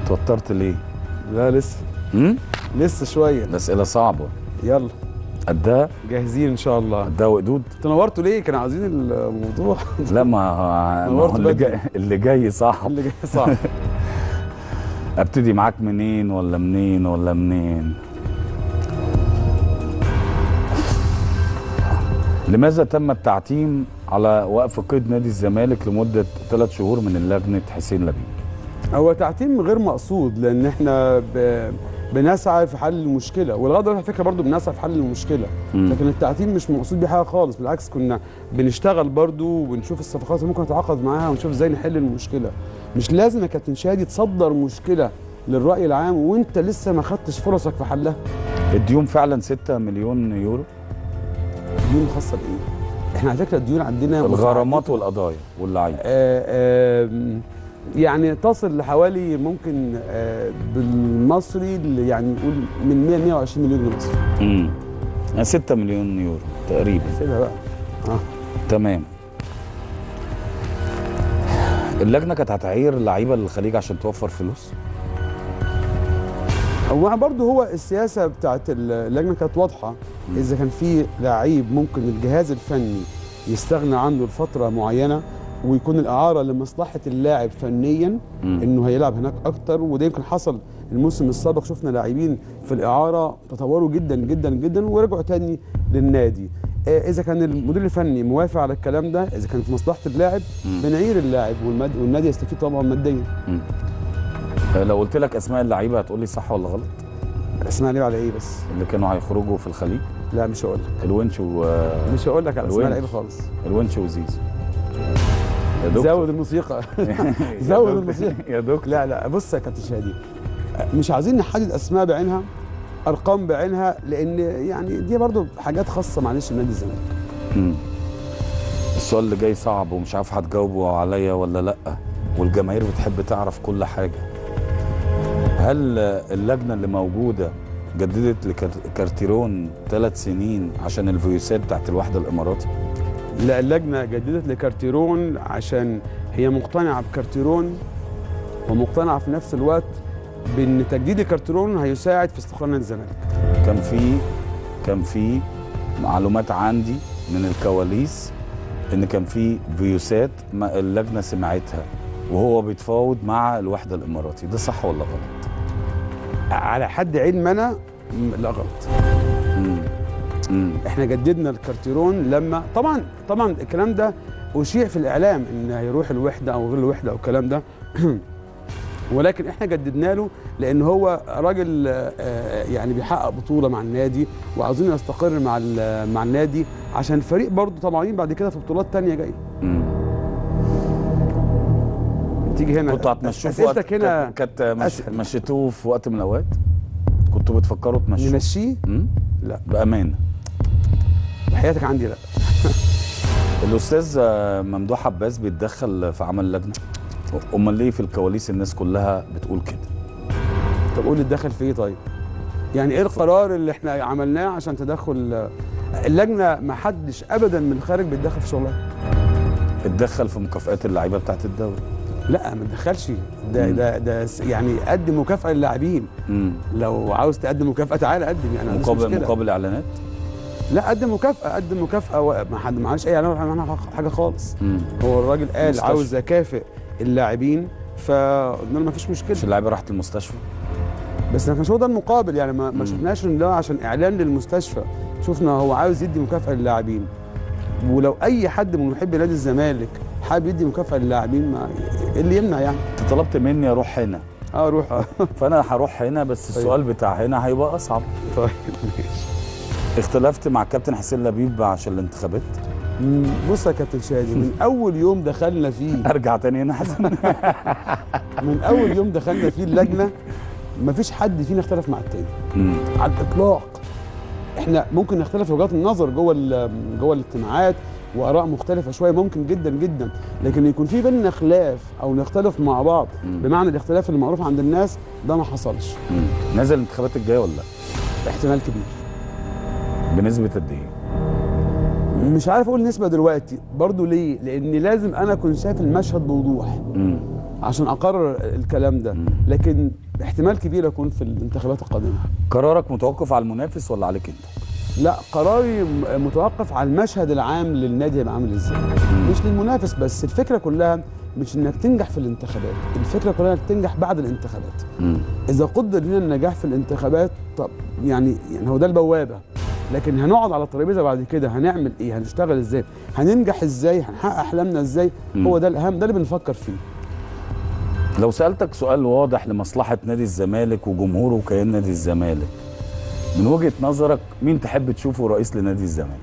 توترت ليه؟ لا لسه امم لسه شويه الاسئله صعبه يلا قدها جاهزين ان شاء الله قدها وقدود تنورتوا ليه كانوا عايزين الموضوع لا ما ما نورت هو اللي بدري. جاي اللي جاي صعب اللي جاي صعب ابتدي معاك منين ولا منين ولا منين لماذا تم التعتيم على وقف قيد نادي الزمالك لمدة ثلاث شهور من لجنة حسين لبيب هو تعتيم غير مقصود لان احنا ب... بنسعى في حل المشكله ولغايه دلوقتي على فكره برضو بنسعى في حل المشكله مم. لكن التعتيم مش مقصود بيه حاجه خالص بالعكس كنا بنشتغل برضو وبنشوف الصفقات اللي ممكن نتعاقد معاها ونشوف ازاي نحل المشكله مش لازم يا كابتن شادي تصدر مشكله للراي العام وانت لسه ما خدتش فرصك في حلها الديون فعلا 6 مليون يورو ديون خاصه بايه احنا على فكره الديون عندنا الغرامات والقضايا واللعيبة آه، آم، يعني تصل لحوالي ممكن آه، بالمصري اللي يعني نقول من 100 120 مليون جنيه مصري امم 6 مليون يورو تقريبا سيبها بقى اه تمام اللجنة كانت هتعير لعيبة للخليج عشان توفر فلوس هو برضه هو السياسه بتاعت اللجنه كانت واضحه اذا كان في لعيب ممكن الجهاز الفني يستغنى عنه لفتره معينه ويكون الاعاره لمصلحه اللاعب فنيا مم. انه هيلعب هناك اكتر وده يمكن حصل الموسم السابق شفنا لاعبين في الاعاره تطوروا جدا جدا جدا ورجعوا تاني للنادي آه، اذا كان المدير الفني موافق على الكلام ده اذا كان في مصلحه اللاعب مم. بنعير اللاعب والمد- والنادي يستفيد طبعا ماديا مم. آه، لو قلت لك اسماء اللعيبة هتقول لي صح ولا غلط اسمع ليه على ايه بس اللي كانوا هيخرجوا في الخليج لا مش هقول لك الونش و مش هقول لك على اسماء الوينج. لعيبه خالص الونش وزيزو يا دكتور زود الموسيقى يا زود دكتور. الموسيقى يا دكتور لا لا بص يا كابتن شادي مش عايزين نحدد اسماء بعينها ارقام بعينها لان يعني دي برضو حاجات خاصه معلش بنادي الزمالك مم. السؤال اللي جاي صعب ومش عارف هتجاوبه عليا ولا لا والجماهير بتحب تعرف كل حاجه هل اللجنه اللي موجوده جددت لكارتيرون ثلاث سنين عشان الفيوسات بتاعت الوحده الاماراتي لا اللجنه جددت لكارتيرون عشان هي مقتنعه بكارتيرون ومقتنعه في نفس الوقت بان تجديد الكارتيرون هيساعد في استقرار نادي الزمالك كان في كان في معلومات عندي من الكواليس ان كان في فيوسات ما اللجنه سمعتها وهو بيتفاوض مع الوحده الاماراتي ده صح ولا غلط على حد علم انا م- لا غلط مم. مم. احنا جددنا الكارتيرون لما طبعا طبعا الكلام ده اشيع في الاعلام ان هيروح الوحده او غير الوحده او الكلام ده ولكن احنا جددنا له لان هو راجل آه، يعني بيحقق بطوله مع النادي وعاوزين يستقر مع ال- مع النادي عشان الفريق برضه طمعانين بعد كده في بطولات تانية جايه مم. تيجي هنا كنتوا هتمشوه في وقت اسئلتك هنا كانت كانت مش... أسهل. مشيتوه في وقت من الاوقات كنتوا بتفكروا تمشوه نمشيه مم؟ لا بامانه حياتك عندي لا الاستاذ آه، ممدوح عباس بيتدخل في عمل اللجنه امال ليه في الكواليس الناس كلها بتقول كده طب قول لي اتدخل في ايه طيب؟ يعني ايه القرار اللي احنا عملناه عشان تدخل اللجنه ما حدش ابدا من الخارج بيتدخل في شغلها اتدخل في مكافئات اللعيبه بتاعت الدوري لا ما تدخلش ده مم. ده ده س- يعني قدم مكافاه للاعبين مم. لو عاوز تقدم مكافاه تعالى قدم يعني ما عنديش مقابل مشكلة. مقابل اعلانات لا قدم مكافاه قدم مكافاه و- ما حد ما عملش اي اعلان ولا عمل حاجه خالص مم. هو الراجل قال مستشفى. عاوز اكافئ اللاعبين فقلنا له ما فيش مش مشكله اللعيبه راحت المستشفى بس ما كانش هو ده المقابل يعني ما, ما مم. شفناش ان ده عشان اعلان للمستشفى شفنا هو عاوز يدي مكافاه للاعبين ولو اي حد من محبي نادي الزمالك حابب يدي مكافاه للاعبين ما إيه اللي يمنع يعني انت طلبت مني اروح هنا اه روح اه فانا هروح هنا بس طيب. السؤال بتاع هنا هيبقى اصعب طيب ماشي اختلفت مع الكابتن حسين لبيب عشان الانتخابات مم، بص يا كابتن شادي من اول يوم دخلنا فيه ارجع تاني هنا حسن من اول يوم دخلنا فيه اللجنه مفيش حد فينا اختلف مع التاني مم. على الاطلاق احنا ممكن نختلف في وجهات النظر جوه ال- جوه الاجتماعات واراء مختلفه شويه ممكن جدا جدا لكن يكون في بيننا خلاف او نختلف مع بعض مم. بمعنى الاختلاف اللي معروف عند الناس ده ما حصلش مم. نازل الانتخابات الجايه ولا لا احتمال كبير بنسبه قد ايه مش عارف اقول نسبه دلوقتي برضو ليه لان لازم انا اكون شايف المشهد بوضوح مم. عشان اقرر الكلام ده مم. لكن احتمال كبير اكون في الانتخابات القادمه قرارك متوقف على المنافس ولا عليك انت لا قراري م- متوقف على المشهد العام للنادي هيبقى عامل ازاي مش للمنافس بس الفكره كلها مش انك تنجح في الانتخابات الفكره كلها انك تنجح بعد الانتخابات مم. اذا قدر لنا النجاح في الانتخابات طب يعني يعني هو ده البوابه لكن هنقعد على الترابيزه بعد كده هنعمل ايه هنشتغل ازاي هننجح ازاي هنحقق احلامنا ازاي مم. هو ده الاهم ده اللي بنفكر فيه لو سألتك سؤال واضح لمصلحة نادي الزمالك وجمهوره وكيان نادي الزمالك من وجهة نظرك مين تحب تشوفه رئيس لنادي الزمالك؟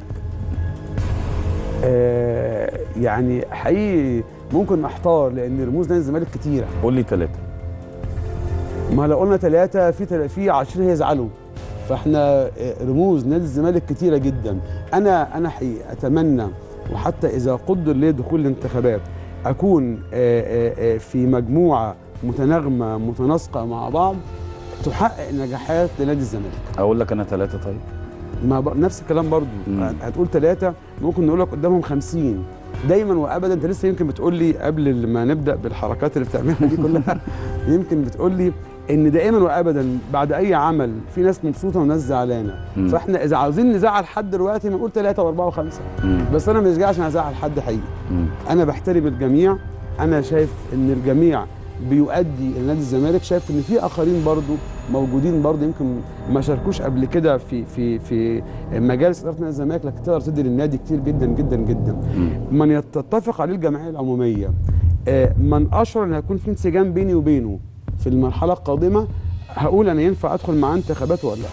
آه يعني حقيقي ممكن احتار لان رموز نادي الزمالك كتيره قول لي ثلاثة ما لو قلنا ثلاثة في تل... في 20 هيزعلوا فاحنا آه، رموز نادي الزمالك كتيرة جدا انا انا حقيقي اتمنى وحتى اذا قدر لي دخول الانتخابات اكون آه، آه، آه، في مجموعة متناغمة متناسقة مع بعض تحقق نجاحات لنادي الزمالك أقول لك أنا ثلاثة طيب ما ب... نفس الكلام برضو مم. هتقول ثلاثة ممكن نقول لك قدامهم خمسين دايما وابدا انت لسه يمكن بتقول لي قبل ما نبدا بالحركات اللي بتعملها دي كلها يمكن بتقول لي ان دائما وابدا بعد اي عمل في ناس مبسوطه وناس زعلانه مم. فاحنا اذا عاوزين نزعل حد دلوقتي نقول ثلاثه واربعه وخمسه مم. بس انا مش جاي عشان ازعل حد حقيقي مم. انا بحترم الجميع انا شايف ان الجميع بيؤدي لنادي الزمالك شايف ان في اخرين برضو موجودين برضو يمكن ما شاركوش قبل كده في في في مجالس اداره نادي الزمالك لكن تقدر تدي للنادي كتير جدا جدا جدا مم. من يتفق عليه الجمعيه العموميه آه، من اشعر ان هيكون في انسجام بيني وبينه في المرحله القادمه هقول انا ينفع ادخل معاه انتخابات ولا لا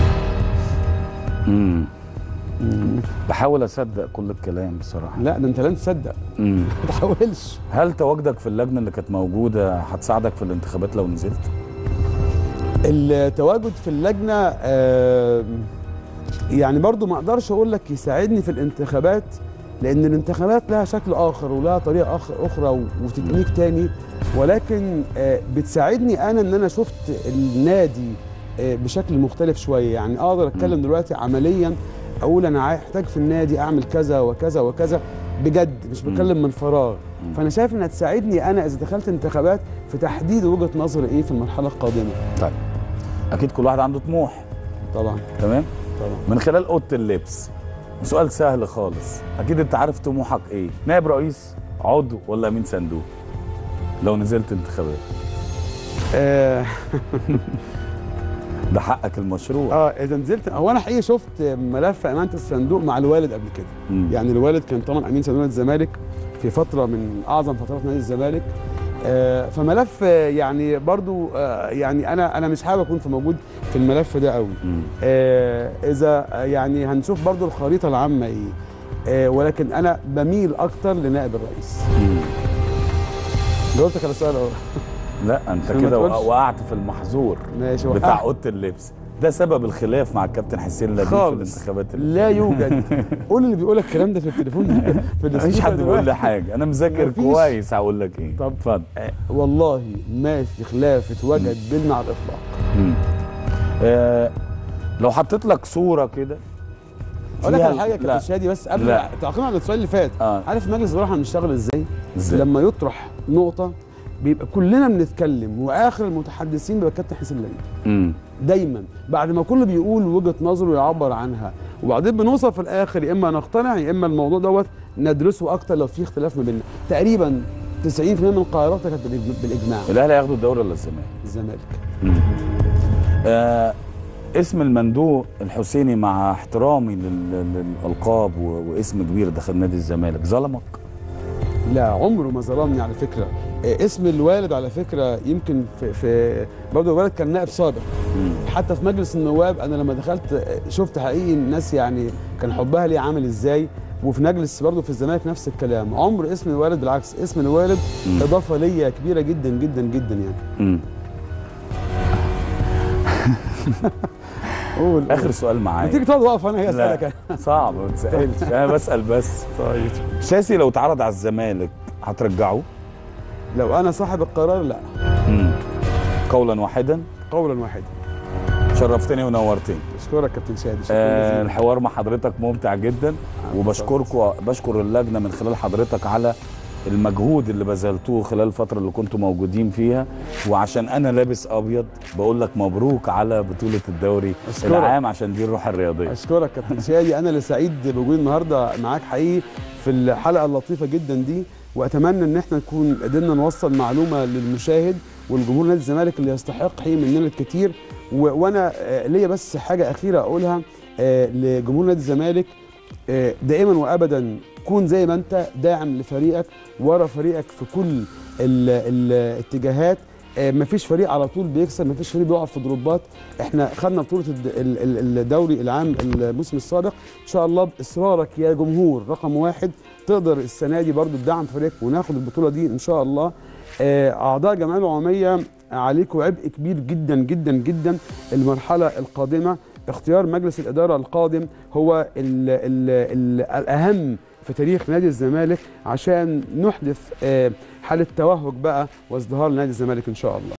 مم. بحاول أصدق كل الكلام بصراحة لا ده انت لن تصدق مم. ما تحاولش هل تواجدك في اللجنة اللي كانت موجودة هتساعدك في الانتخابات لو نزلت؟ التواجد في اللجنه آه، يعني برضو ما اقدرش اقول لك يساعدني في الانتخابات لان الانتخابات لها شكل اخر ولها طريقه أخ- اخرى و- وتكنيك تاني ولكن آه، بتساعدني انا ان انا شفت النادي آه، بشكل مختلف شويه يعني اقدر اتكلم دلوقتي عمليا اقول انا عاي- احتاج في النادي اعمل كذا وكذا وكذا بجد مش مم. بتكلم من فراغ مم. فانا شايف انها تساعدني انا اذا دخلت انتخابات في تحديد وجهه نظري ايه في المرحله القادمه طيب أكيد كل واحد عنده طموح طبعا تمام؟ طبعا من خلال اوضه اللبس سؤال سهل خالص اكيد انت عارف طموحك ايه نائب رئيس عضو ولا امين صندوق لو نزلت انتخابات آه ده حقك المشروع اه اذا نزلت هو انا حقيقي شفت ملف امانه الصندوق مع الوالد قبل كده مم. يعني الوالد كان طبعا امين صندوق نادي الزمالك في فتره من اعظم فترات نادي الزمالك آه فملف آه، يعني برضو آه يعني انا انا مش حابب اكون في موجود في الملف ده قوي مم. آه اذا آه، يعني هنشوف برضو الخريطه العامه ايه آه ولكن انا بميل اكتر لنائب الرئيس مم. جاوبتك على السؤال اهو لا انت عشان ما كده تقولش. وقعت في المحظور ماشي بتاع وقعت. اوضه اللبس ده سبب الخلاف مع الكابتن حسين لبيب في خالص. الانتخابات اللي لا يوجد قول اللي بيقول لك الكلام ده في التليفون في مفيش السبيكر حد بيقول دلوقتي. لي حاجه انا مذاكر مفيش. كويس هقول لك ايه طب. اتفضل والله ما في خلاف اتوجد بيننا على الاطلاق مم. آه لو حطيت لك صوره كده اقول لك فيها- على حاجه يا لا. كابتن شادي بس قبل لا. تعقيبا على السؤال اللي فات اه عارف مجلس الاداره احنا بنشتغل ازاي؟ ازاي لما يطرح نقطه بيبقى كلنا بنتكلم واخر المتحدثين بيبقى كابتن حسين لبيب مم. دايما بعد ما كله بيقول وجهه نظره ويعبر عنها وبعدين بنوصل في الاخر يا اما نقتنع يا اما الموضوع دوت ندرسه اكتر لو في اختلاف ما بيننا تقريبا 90% من قراراتها كانت بالإج- بالاجماع الاهلي هياخدوا الدوري ولا الزمالك الزمالك مم. آه اسم المندوب الحسيني مع احترامي لل- للالقاب و- واسم كبير داخل نادي الزمالك ظلمك لا عمره ما ظلمني على فكره آه، اسم الوالد على فكره يمكن في, في برضه الوالد كان نائب سابق مم. حتى في مجلس النواب انا لما دخلت آه، شفت حقيقي الناس يعني كان حبها ليه عامل ازاي وفي مجلس برضه في الزمالك نفس الكلام عمر اسم الوالد بالعكس اسم الوالد مم. اضافه ليا كبيره جدا جدا جدا يعني مم. قول اخر سؤال ما معايا تيجي تقعد واقف انا هي لا اسالك صعب ما تسالش انا بسال بس طيب شاسي لو اتعرض على الزمالك هترجعه لو انا صاحب القرار لا مم. قولا واحدا قولا واحدا شرفتني ونورتني اشكرك كابتن شادي شكرا آه جزيلا الحوار مع حضرتك ممتع جدا وبشكركم بشكر اللجنه من خلال حضرتك على المجهود اللي بذلتوه خلال الفتره اللي كنتوا موجودين فيها وعشان انا لابس ابيض بقول لك مبروك على بطوله الدوري أشكرك. العام عشان دي الروح الرياضيه اشكرك كابتن شادي انا اللي سعيد بوجودي النهارده معاك حقيقي في الحلقه اللطيفه جدا دي واتمنى ان احنا نكون قدرنا نوصل معلومه للمشاهد والجمهور نادي الزمالك اللي يستحق حقيقي مننا الكثير و... وانا آه، ليا بس حاجه اخيره اقولها آه، لجمهور نادي الزمالك آه، دائما وابدا كون زي ما انت داعم لفريقك ورا فريقك في كل ال- الاتجاهات آه، مفيش فريق على طول بيكسب مفيش فريق بيقع في ضربات احنا خدنا بطوله الد- ال- ال- الدوري العام الموسم السابق ان شاء الله باصرارك يا جمهور رقم واحد تقدر السنه دي برضو تدعم فريقك وناخد البطوله دي ان شاء الله آه، اعضاء الجمعيه العموميه عليكم عبء كبير جدا جدا جدا المرحله القادمه اختيار مجلس الاداره القادم هو ال ال ال الاهم في تاريخ نادي الزمالك عشان نحدث آه، حاله توهج بقى وازدهار لنادي الزمالك ان شاء الله